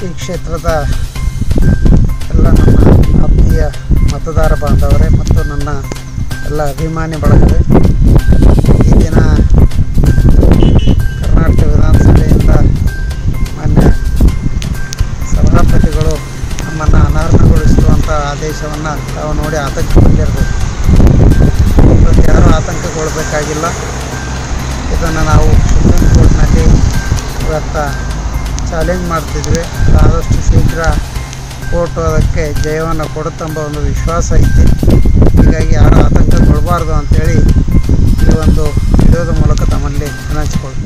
ಈ ಕ್ಷೇತ್ರದ ಎಲ್ಲ ನನ್ನ ಆತ್ಮೀಯ ಮತದಾರ ಬಾಂಧವರೇ ಮತ್ತು ನನ್ನ ಎಲ್ಲ ಅಭಿಮಾನಿ ಬಳಗವೇ ಈ ದಿನ ಕರ್ನಾಟಕ ವಿಧಾನಸಭೆಯಿಂದ ಮಾನ್ಯ ಸಭಾಪತಿಗಳು ನಮ್ಮನ್ನು ಅನರ್ಹಗೊಳಿಸುವಂಥ ಆದೇಶವನ್ನು ತಾವು ನೋಡಿ ಆತಂಕಗೊಂಡಿರ್ಬೇಕು ಇವತ್ತು ಯಾರೂ ಆತಂಕಗೊಳ್ಬೇಕಾಗಿಲ್ಲ ಇದನ್ನು ನಾವು ಸುಪ್ರೀಂ ಕೋರ್ಟ್ನಲ್ಲಿ ಇವತ್ತು ಚಾಲೆಂಜ್ ಮಾಡ್ತಿದ್ವಿ ಆದಷ್ಟು ಶೀಘ್ರ ಕೋರ್ಟ್ ಅದಕ್ಕೆ ಜಯವನ್ನು ಕೊಡುತ್ತೆಂಬ ಒಂದು ವಿಶ್ವಾಸ ಐತಿ ಹೀಗಾಗಿ ಯಾರೂ ಆತಂಕಗೊಳ್ಬಾರ್ದು ಅಂಥೇಳಿ ಈ ಒಂದು ವಿಡಿಯೋದ ಮೂಲಕ ತಮ್ಮಲ್ಲಿ ವಿನಂತಿಸ್ಕೊಳ್ತೀನಿ